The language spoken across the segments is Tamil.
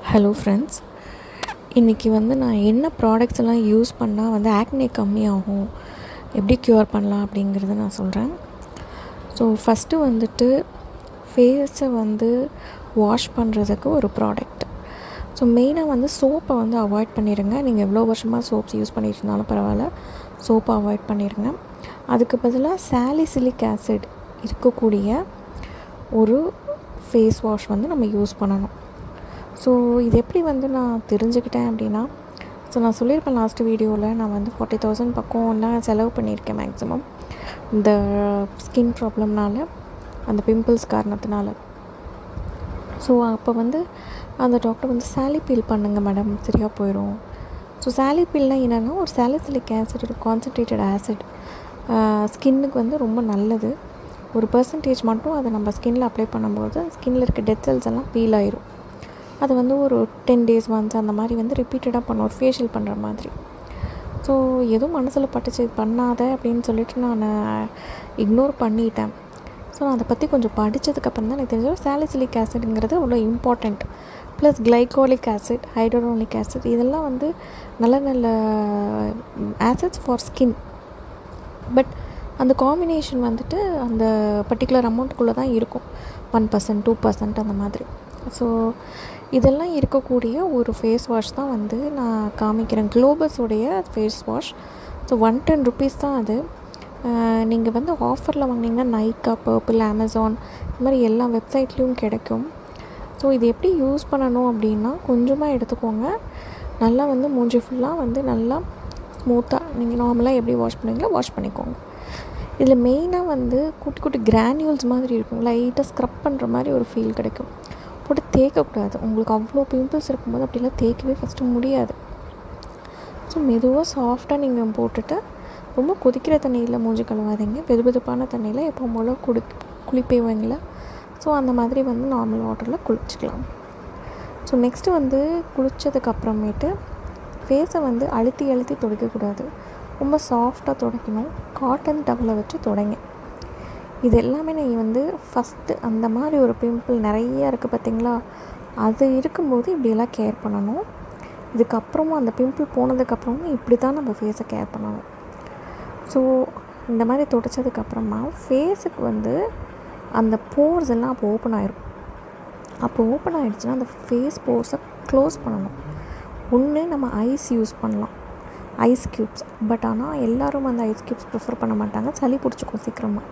ஹலோ ஃப்ரெண்ட்ஸ் இன்றைக்கி வந்து நான் என்ன ப்ராடக்ட்ஸ் எல்லாம் யூஸ் பண்ணால் வந்து ஆக்னே கம்மியாகும் எப்படி க்யூர் பண்ணலாம் அப்படிங்கிறத நான் சொல்கிறேன் ஸோ ஃபஸ்ட்டு வந்துட்டு ஃபேஸை வந்து வாஷ் பண்ணுறதுக்கு ஒரு ப்ராடக்ட் ஸோ மெயினாக வந்து சோப்பை வந்து அவாய்ட் பண்ணிடுங்க நீங்கள் எவ்வளோ வருஷமாக சோப்ஸ் யூஸ் பண்ணிட்டு இருந்தாலும் பரவாயில்ல சோப்பை அவாய்ட் பண்ணிடுங்க அதுக்கு பதிலாக சாலிசிலிக் ஆசிட் இருக்கக்கூடிய ஒரு ஃபேஸ் வாஷ் வந்து நம்ம யூஸ் பண்ணணும் ஸோ இது எப்படி வந்து நான் தெரிஞ்சுக்கிட்டேன் அப்படின்னா ஸோ நான் சொல்லியிருப்பேன் லாஸ்ட் வீடியோவில் நான் வந்து ஃபார்ட்டி தௌசண்ட் பக்கம்லாம் செலவு பண்ணியிருக்கேன் மேக்ஸிமம் இந்த ஸ்கின் ப்ராப்ளம்னால அந்த பிம்பிள்ஸ் காரணத்தினால ஸோ அப்போ வந்து அந்த டாக்டர் வந்து சாலி பீல் பண்ணுங்கள் மேடம் சரியாக போயிடும் ஸோ சாலி பீல்னால் என்னென்னா ஒரு சாலிசிலிக் ஆசிட் ஒரு கான்சன்ட்ரேட்டட் ஆசிட் ஸ்கின்னுக்கு வந்து ரொம்ப நல்லது ஒரு பர்சன்டேஜ் மட்டும் அதை நம்ம ஸ்கின்னில் அப்ளை பண்ணும்போது ஸ்கின்னில் இருக்க டெத் செல்ஸ் எல்லாம் பீல் ஆயிரும் அது வந்து ஒரு டென் டேஸ் ஒன்ஸ் அந்த மாதிரி வந்து ரிப்பீட்டடாக பண்ணும் ஒரு ஃபேஷியல் பண்ணுற மாதிரி ஸோ எதுவும் மனசில் பட்டுச்சு இது பண்ணாத அப்படின்னு சொல்லிட்டு நான் இக்னோர் பண்ணிட்டேன் ஸோ நான் அதை பற்றி கொஞ்சம் படித்ததுக்கப்புறம் தான் எனக்கு தெரிஞ்சது சாலிசிலிக் ஆசிடுங்கிறது அவ்வளோ important plus glycolic acid hyaluronic acid இதெல்லாம் வந்து நல்ல நல்ல ஆசிட்ஸ் ஃபார் ஸ்கின் பட் அந்த காம்பினேஷன் வந்துட்டு அந்த பர்டிகுலர் அமௌண்ட்டுக்குள்ளே தான் இருக்கும் ஒன் பர்சன்ட் டூ பர்சன்ட் அந்த மாதிரி ஸோ இதெல்லாம் இருக்கக்கூடிய ஒரு ஃபேஸ் வாஷ் தான் வந்து நான் காமிக்கிறேன் குளோபஸோடைய face wash so one ten rupees தான் அது நீங்கள் வந்து ஆஃபரில் வாங்கினீங்கன்னா நைக்கா பர்பிள் அமேசான் இந்த மாதிரி எல்லா வெப்சைட்லேயும் கிடைக்கும் ஸோ இது எப்படி யூஸ் பண்ணணும் அப்படின்னா கொஞ்சமாக எடுத்துக்கோங்க நல்லா வந்து மூஞ்சி ஃபுல்லாக வந்து நல்லா ஸ்மூத்தாக நீங்கள் நார்மலாக எப்படி வாஷ் பண்ணுவீங்களோ வாஷ் பண்ணிக்கோங்க இதில் மெயினாக வந்து குட்டி குட்டி கிரானியூல்ஸ் மாதிரி இருக்கும் லைட்டாக ஸ்க்ரப் பண்ணுற மாதிரி ஒரு ஃபீல் கிடைக்கும் போட்டு தேய்க்கக்கூடாது உங்களுக்கு அவ்வளோ பிம்பிள்ஸ் இருக்கும்போது அப்படிலாம் தேய்க்கவே ஃபஸ்ட்டு முடியாது ஸோ மெதுவாக சாஃப்டாக நீங்கள் போட்டுட்டு ரொம்ப கொதிக்கிற தண்ணியில் மூஞ்சி கழுவாதீங்க வெது வெதுப்பான தண்ணியில் எப்போ போல் குடி குளிப்பேவீங்களா ஸோ அந்த மாதிரி வந்து நார்மல் வாட்டரில் குளிச்சுக்கலாம் ஸோ நெக்ஸ்ட்டு வந்து குளித்ததுக்கு அப்புறமேட்டு ஃபேஸை வந்து அழுத்தி அழுத்தி துடைக்கக்கூடாது ரொம்ப சாஃப்டாக துடைக்கணும் காட்டன் டவலை வச்சு துடைங்க இது எல்லாமே நீங்கள் வந்து ஃபஸ்ட்டு அந்த மாதிரி ஒரு பிம்பிள் நிறைய இருக்குது பார்த்தீங்களா அது இருக்கும்போது இப்படியெல்லாம் கேர் பண்ணணும் இதுக்கப்புறமும் அந்த பிம்பிள் போனதுக்கப்புறமும் இப்படி தான் நம்ம ஃபேஸை கேர் பண்ணணும் ஸோ இந்த மாதிரி துடைச்சதுக்கப்புறமா ஃபேஸுக்கு வந்து அந்த போர்ஸ் எல்லாம் அப்போ ஓப்பன் ஆயிரும் அப்போ ஓப்பன் ஆகிடுச்சுன்னா அந்த ஃபேஸ் போர்ஸை க்ளோஸ் பண்ணணும் ஒன்று நம்ம ஐஸ் யூஸ் பண்ணலாம் ஐஸ் க்யூப்ஸ் பட் ஆனால் எல்லோரும் வந்து ஐஸ் க்யூப்ஸ் ப்ரிஃபர் பண்ண மாட்டாங்க சளி பிடிச்சிக்கும் சீக்கிரமாக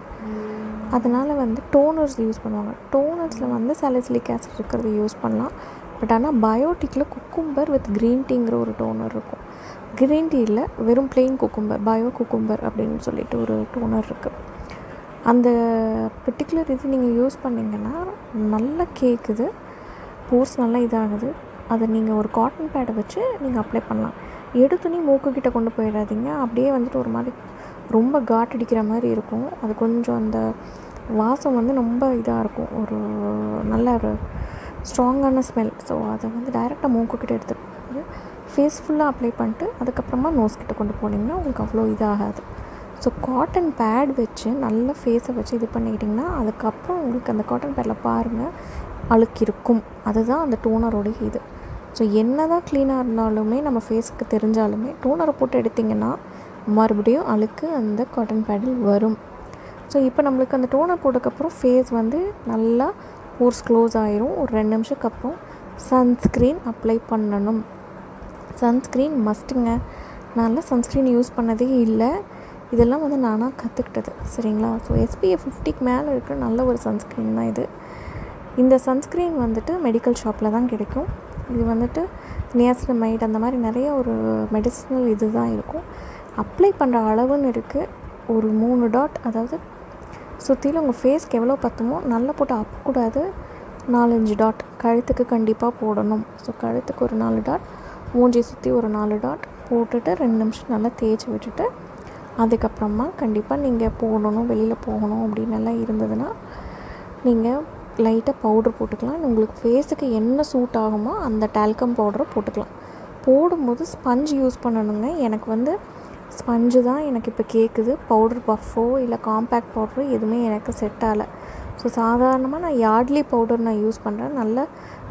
அதனால் வந்து டோனர்ஸ் யூஸ் பண்ணுவாங்க டோனர்ஸில் வந்து சாலிசிலிக் ஆசிட் இருக்கிறது யூஸ் பண்ணலாம் பட் ஆனால் பயோட்டிக்கில் குக்கும்பர் வித் க்ரீன் டீங்கிற ஒரு டோனர் இருக்கும் க்ரீன் டீயில் வெறும் பிளெயின் குக்கும்பர் பயோ குக்கும்பர் அப்படின்னு சொல்லிட்டு ஒரு டோனர் இருக்குது அந்த பர்டிகுலர் இது நீங்கள் யூஸ் பண்ணிங்கன்னா நல்லா கேட்குது போர்ஸ் நல்லா இதாகுது அதை நீங்கள் ஒரு காட்டன் பேடை வச்சு நீங்கள் அப்ளை பண்ணலாம் எடுத்துனே மூக்குக்கிட்ட கொண்டு போயிடாதீங்க அப்படியே வந்துட்டு ஒரு மாதிரி ரொம்ப காட் அடிக்கிற மாதிரி இருக்கும் அது கொஞ்சம் அந்த வாசம் வந்து ரொம்ப இதாக இருக்கும் ஒரு நல்ல ஒரு ஸ்ட்ராங்கான ஸ்மெல் ஸோ அதை வந்து டைரெக்டாக மூக்குக்கிட்ட எடுத்துகிட்டு ஃபேஸ் ஃபுல்லாக அப்ளை பண்ணிட்டு அதுக்கப்புறமா நோஸ் கிட்ட கொண்டு போனீங்கன்னா உங்களுக்கு அவ்வளோ இதாகாது ஸோ காட்டன் பேட் வச்சு நல்ல ஃபேஸை வச்சு இது பண்ணிக்கிட்டிங்கன்னா அதுக்கப்புறம் உங்களுக்கு அந்த காட்டன் பேடில் பாருங்கள் அழுக்கு இருக்கும் அதுதான் அந்த டோனரோட இது ஸோ என்ன தான் க்ளீனாக இருந்தாலுமே நம்ம ஃபேஸுக்கு தெரிஞ்சாலுமே டோனரை போட்டு எடுத்திங்கன்னா மறுபடியும் அழுக்கு அந்த காட்டன் பேடில் வரும் ஸோ இப்போ நம்மளுக்கு அந்த டோனர் போட்டதுக்கப்புறம் ஃபேஸ் வந்து நல்லா போர்ஸ் க்ளோஸ் ஆயிரும் ஒரு ரெண்டு நிமிஷத்துக்கு அப்புறம் சன்ஸ்க்ரீன் அப்ளை பண்ணணும் சன்ஸ்க்ரீன் மஸ்ட்டுங்க நல்லா சன்ஸ்க்ரீன் யூஸ் பண்ணதே இல்லை இதெல்லாம் வந்து நானாக கற்றுக்கிட்டது சரிங்களா ஸோ எஸ்பிஎஃப் ஃபிஃப்டிக்கு மேலே இருக்கிற நல்ல ஒரு சன்ஸ்க்ரீன் தான் இது இந்த சன்ஸ்க்ரீன் வந்துட்டு மெடிக்கல் ஷாப்பில் தான் கிடைக்கும் இது வந்துட்டு நியாசினமைட் அந்த மாதிரி நிறைய ஒரு மெடிசினல் இது தான் இருக்கும் அப்ளை பண்ணுற அளவுன்னு இருக்குது ஒரு மூணு டாட் அதாவது சுற்றிலும் உங்கள் ஃபேஸ்க்கு எவ்வளோ பற்றுமோ நல்லா போட்டு அப்பக்கூடாது நாலஞ்சு டாட் கழுத்துக்கு கண்டிப்பாக போடணும் ஸோ கழுத்துக்கு ஒரு நாலு டாட் மூஞ்சி சுற்றி ஒரு நாலு டாட் போட்டுட்டு ரெண்டு நிமிஷம் நல்லா தேய்ச்சி விட்டுட்டு அதுக்கப்புறமா கண்டிப்பாக நீங்கள் போடணும் வெளியில் போகணும் அப்படின்னு எல்லாம் இருந்ததுன்னா நீங்கள் லைட்டாக பவுட்ரு போட்டுக்கலாம் உங்களுக்கு ஃபேஸுக்கு என்ன சூட் ஆகுமோ அந்த டால்கம் பவுடரை போட்டுக்கலாம் போடும்போது ஸ்பஞ்ச் யூஸ் பண்ணணுங்க எனக்கு வந்து ஸ்பஞ்சு தான் எனக்கு இப்போ கேட்குது பவுடர் பஃபோ இல்லை காம்பேக்ட் பவுட்ரு எதுவுமே எனக்கு செட் ஆகலை ஸோ சாதாரணமாக நான் யார்ட்லி பவுடர் நான் யூஸ் பண்ணுறேன் நல்ல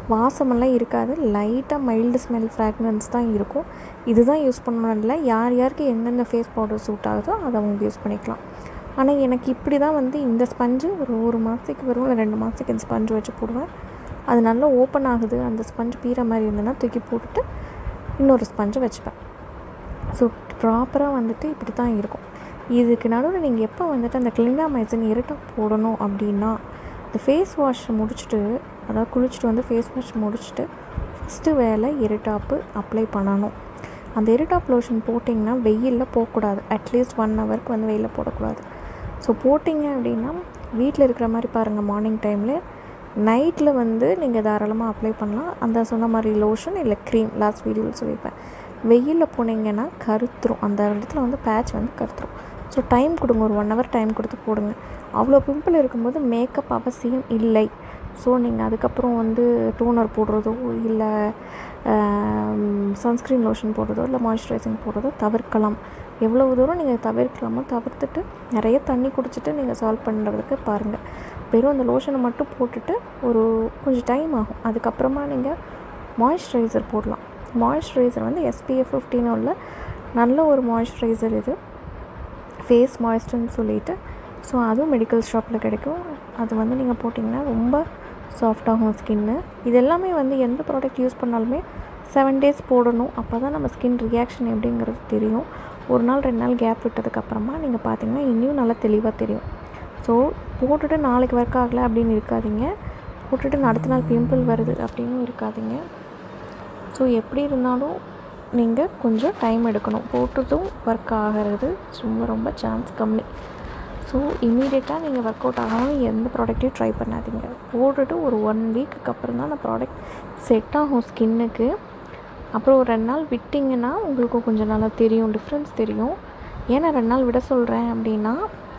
வாசமெல்லாம் இருக்காது லைட்டாக மைல்டு ஸ்மெல் ஃப்ராக்ரன்ஸ் தான் இருக்கும் இதுதான் யூஸ் பண்ணணும் இல்லை யார் யாருக்கு எந்தெந்த ஃபேஸ் பவுடர் சூட் ஆகுதோ அதை அவங்க யூஸ் பண்ணிக்கலாம் ஆனால் எனக்கு இப்படி தான் வந்து இந்த ஸ்பஞ்சு ஒரு ஒரு மாதத்துக்கு வரும் இல்லை ரெண்டு மாதத்துக்கு இந்த ஸ்பஞ்சு வச்சு போடுவேன் அது நல்லா ஓப்பன் ஆகுது அந்த ஸ்பஞ்ச் பீற மாதிரி இருந்ததுன்னா தூக்கி போட்டுட்டு இன்னொரு ஸ்பஞ்சை வச்சுப்பேன் ஸோ ப்ராப்பராக வந்துட்டு இப்படி தான் இருக்கும் இதுக்கு நடுவில் நீங்கள் எப்போ வந்துட்டு அந்த கிளினாமைசின் இரட்டம் போடணும் அப்படின்னா இந்த ஃபேஸ் வாஷ் முடிச்சுட்டு அதாவது குளிச்சுட்டு வந்து ஃபேஸ் வாஷ் முடிச்சுட்டு ஃபஸ்ட்டு வேலை இருட்டாப்பு அப்ளை பண்ணணும் அந்த இருட்டாப் லோஷன் போட்டிங்கன்னா வெயிலில் போகக்கூடாது அட்லீஸ்ட் ஒன் ஹவருக்கு வந்து வெயிலில் போடக்கூடாது ஸோ போட்டிங்க அப்படின்னா வீட்டில் இருக்கிற மாதிரி பாருங்கள் மார்னிங் டைமில் நைட்டில் வந்து நீங்கள் தாராளமாக அப்ளை பண்ணலாம் அந்த சொன்ன மாதிரி லோஷன் இல்லை க்ரீம் லாஸ்ட் வீடியோவில் சொல்லியிருப்பேன் வெயிலில் போனீங்கன்னா கருத்துரும் அந்த இடத்துல வந்து பேட்ச் வந்து கருத்துரும் ஸோ டைம் கொடுங்க ஒரு ஒன் ஹவர் டைம் கொடுத்து போடுங்க அவ்வளோ பிம்பிள் இருக்கும்போது மேக்கப் அவசியம் இல்லை ஸோ நீங்கள் அதுக்கப்புறம் வந்து டோனர் போடுறதோ இல்லை சன்ஸ்க்ரீன் லோஷன் போடுறதோ இல்லை மாய்ஸ்சரைசிங் போடுறதோ தவிர்க்கலாம் எவ்வளோ தூரம் நீங்கள் தவிர்க்கலாமோ தவிர்த்துட்டு நிறைய தண்ணி குடிச்சிட்டு நீங்கள் சால்வ் பண்ணுறதுக்கு பாருங்கள் வெறும் அந்த லோஷனை மட்டும் போட்டுட்டு ஒரு கொஞ்சம் டைம் ஆகும் அதுக்கப்புறமா நீங்கள் மாய்ஸ்சரைசர் போடலாம் மாய்ஸ்சரைசர் வந்து எஸ்பிஎஃப் ஃபிஃப்டின்னு உள்ள நல்ல ஒரு மாய்ஸ்சரைசர் இது ஃபேஸ் மாய்ஸ்டர்னு சொல்லிட்டு ஸோ அதுவும் மெடிக்கல் ஷாப்பில் கிடைக்கும் அது வந்து நீங்கள் போட்டிங்கன்னா ரொம்ப சாஃப்டாகும் ஸ்கின்னு இது எல்லாமே வந்து எந்த ப்ராடக்ட் யூஸ் பண்ணாலுமே செவன் டேஸ் போடணும் அப்போ தான் நம்ம ஸ்கின் ரியாக்ஷன் எப்படிங்கிறது தெரியும் ஒரு நாள் ரெண்டு நாள் கேப் விட்டதுக்கப்புறமா நீங்கள் பார்த்தீங்கன்னா இன்னும் நல்லா தெளிவாக தெரியும் ஸோ போட்டுட்டு நாளைக்கு ஒர்க் ஆகலை அப்படின்னு இருக்காதீங்க போட்டுட்டு அடுத்த நாள் பிம்பிள் வருது அப்படின்னு இருக்காதீங்க ஸோ எப்படி இருந்தாலும் நீங்கள் கொஞ்சம் டைம் எடுக்கணும் போட்டதும் ஒர்க் ஆகிறது ரொம்ப ரொம்ப சான்ஸ் கம்மி ஸோ இமீடியட்டாக நீங்கள் ஒர்க் அவுட் ஆகாமல் எந்த ப்ராடக்ட்டையும் ட்ரை பண்ணாதீங்க போட்டுட்டு ஒரு ஒன் வீக்குக்கு அப்புறம் தான் அந்த ப்ராடக்ட் செட் ஆகும் ஸ்கின்னுக்கு அப்புறம் ஒரு ரெண்டு நாள் விட்டிங்கன்னா உங்களுக்கு கொஞ்சம் நல்லா தெரியும் டிஃப்ரென்ஸ் தெரியும் ஏன்னா ரெண்டு நாள் விட சொல்கிறேன் அப்படின்னா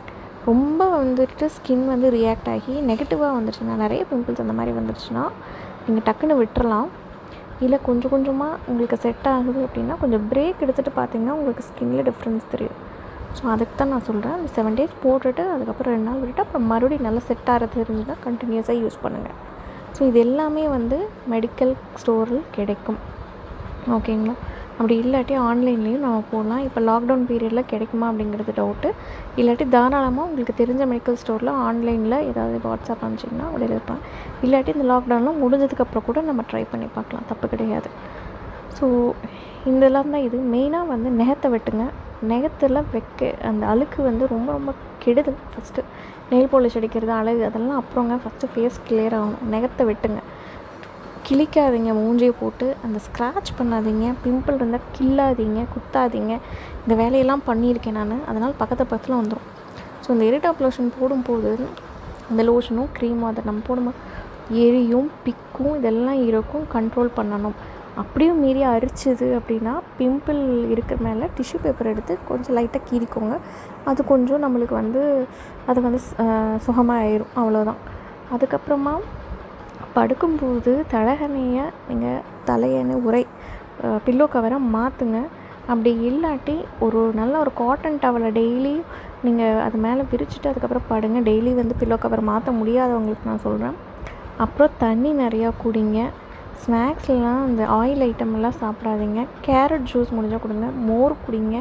ரொம்ப வந்துட்டு ஸ்கின் வந்து ரியாக்ட் ஆகி நெகட்டிவாக வந்துருச்சுன்னா நிறைய பிம்பிள்ஸ் அந்த மாதிரி வந்துருச்சுன்னா நீங்கள் டக்குன்னு விட்டுறலாம் இல்லை கொஞ்சம் கொஞ்சமாக உங்களுக்கு செட் ஆகுது அப்படின்னா கொஞ்சம் பிரேக் எடுத்துகிட்டு பார்த்தீங்கன்னா உங்களுக்கு ஸ்கின்ல டிஃப்ரென்ஸ் தெரியும் ஸோ அதுக்கு தான் நான் சொல்கிறேன் அந்த செவன் டேஸ் போட்டுட்டு அதுக்கப்புறம் ரெண்டு நாள் விட்டுட்டு அப்புறம் மறுபடியும் நல்லா செட் ஆகிறது இருந்துச்சுன்னா கண்டினியூஸாக யூஸ் பண்ணுங்கள் ஸோ இது எல்லாமே வந்து மெடிக்கல் ஸ்டோரில் கிடைக்கும் ஓகேங்களா அப்படி இல்லாட்டி ஆன்லைன்லேயும் நம்ம போடலாம் இப்போ லாக்டவுன் பீரியடில் கிடைக்குமா அப்படிங்கிறது டவுட்டு இல்லாட்டி தாராளமாக உங்களுக்கு தெரிஞ்ச மெடிக்கல் ஸ்டோரில் ஆன்லைனில் ஏதாவது வாட்ஸ்அப் அனுப்பிச்சிங்கன்னா அப்படி இருப்பேன் இல்லாட்டி இந்த லாக்டவுன்லாம் முடிஞ்சதுக்கப்புறம் கூட நம்ம ட்ரை பண்ணி பார்க்கலாம் தப்பு கிடையாது ஸோ இதெல்லாம் தான் இது மெயினாக வந்து நெகத்தை வெட்டுங்க நெகத்தில் வைக்க அந்த அழுக்கு வந்து ரொம்ப ரொம்ப கெடுதல் ஃபஸ்ட்டு நெயில் பாலிஷ் அடிக்கிறது அழகு அதெல்லாம் அப்புறங்க ஃபஸ்ட்டு ஃபேஸ் கிளியர் ஆகணும் நெகத்தை வெட்டுங்க கிழிக்காதீங்க மூஞ்சியை போட்டு அந்த ஸ்க்ராட்ச் பண்ணாதீங்க பிம்பிள் இருந்தால் கில்லாதீங்க குத்தாதீங்க இந்த வேலையெல்லாம் பண்ணியிருக்கேன் நான் அதனால் பக்கத்து பக்கத்தில் வந்துடும் ஸோ இந்த எரிட்டாப் லோஷன் போடும்போது இந்த லோஷனும் க்ரீமும் அதை நம்ம போடும்போது எரியும் பிக்கும் இதெல்லாம் இருக்கும் கண்ட்ரோல் பண்ணணும் அப்படியும் மீறி அரிச்சுது அப்படின்னா பிம்பிள் இருக்கிற மேலே டிஷ்யூ பேப்பர் எடுத்து கொஞ்சம் லைட்டாக கீறிக்கோங்க அது கொஞ்சம் நம்மளுக்கு வந்து அது வந்து சுகமாக ஆயிரும் அவ்வளோதான் அதுக்கப்புறமா படுக்கும்போது தலகணையை நீங்கள் தலையணை உரை பில்லோ கவரை மாற்றுங்க அப்படி இல்லாட்டி ஒரு நல்ல ஒரு காட்டன் டவலை டெய்லி நீங்கள் அது மேலே விரிச்சிட்டு அதுக்கப்புறம் படுங்க டெய்லி வந்து பில்லோ கவர் மாற்ற முடியாதவங்களுக்கு நான் சொல்கிறேன் அப்புறம் தண்ணி நிறையா குடிங்க ஸ்நாக்ஸ்லாம் இந்த ஆயில் ஐட்டம் எல்லாம் சாப்பிடாதீங்க கேரட் ஜூஸ் முடிஞ்சால் கொடுங்க மோர் குடிங்க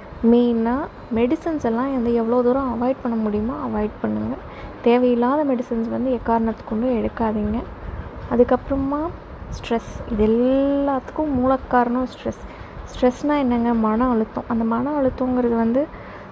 மெயினாக மெடிசன்ஸ் எல்லாம் வந்து எவ்வளோ தூரம் அவாய்ட் பண்ண முடியுமோ அவாய்ட் பண்ணுங்கள் தேவையில்லாத மெடிசன்ஸ் வந்து எக்காரணத்துக்கு கொண்டு எடுக்காதீங்க அதுக்கப்புறமா ஸ்ட்ரெஸ் இது எல்லாத்துக்கும் மூலக்காரணம் ஸ்ட்ரெஸ் ஸ்ட்ரெஸ்னால் என்னங்க மன அழுத்தம் அந்த மன அழுத்தங்கிறது வந்து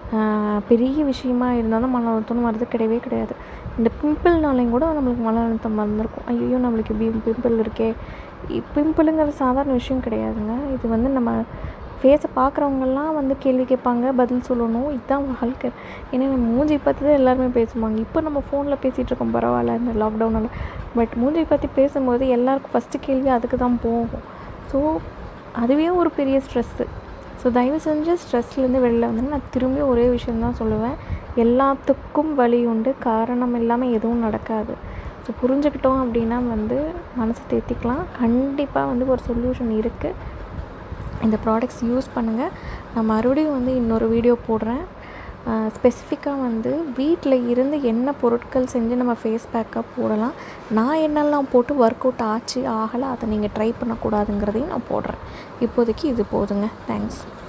பெரிய விஷயமா இருந்தாலும் மன அழுத்தம்னு வர்றது கிடையவே கிடையாது இந்த பிம்பிள்னாலையும் கூட நம்மளுக்கு மன அழுத்தம் வந்திருக்கும் ஐயோ நம்மளுக்கு இப்படி பிம்பிள் இருக்கே பிம்பிளுங்கிறது சாதாரண விஷயம் கிடையாதுங்க இது வந்து நம்ம ஃபேஸை பார்க்குறவங்கெல்லாம் வந்து கேள்வி கேட்பாங்க பதில் சொல்லணும் இதுதான் வாழ்க்கை ஏன்னா நம்ம மூஞ்சி பற்றி தான் எல்லாருமே பேசுவாங்க இப்போ நம்ம ஃபோனில் பேசிகிட்டு இருக்கோம் பரவாயில்ல இந்த லாக்டவுனில் பட் மூஞ்சி பற்றி பேசும்போது எல்லாருக்கும் ஃபஸ்ட்டு கேள்வி அதுக்கு தான் போகும் ஸோ அதுவே ஒரு பெரிய ஸ்ட்ரெஸ்ஸு ஸோ தயவு செஞ்சு ஸ்ட்ரெஸ்லேருந்து வெளில வந்து நான் திரும்பி ஒரே விஷயந்தான் சொல்லுவேன் எல்லாத்துக்கும் வழி உண்டு காரணம் இல்லாமல் எதுவும் நடக்காது ஸோ புரிஞ்சுக்கிட்டோம் அப்படின்னா வந்து மனசை தேத்திக்கலாம் கண்டிப்பாக வந்து ஒரு சொல்யூஷன் இருக்குது இந்த ப்ராடக்ட்ஸ் யூஸ் பண்ணுங்கள் நான் மறுபடியும் வந்து இன்னொரு வீடியோ போடுறேன் ஸ்பெசிஃபிக்காக வந்து வீட்டில் இருந்து என்ன பொருட்கள் செஞ்சு நம்ம ஃபேஸ் பேக்காக போடலாம் நான் என்னெல்லாம் போட்டு ஒர்க் அவுட் ஆச்சு ஆகலை அதை நீங்கள் ட்ரை பண்ணக்கூடாதுங்கிறதையும் நான் போடுறேன் இப்போதைக்கு இது போதுங்க தேங்க்ஸ்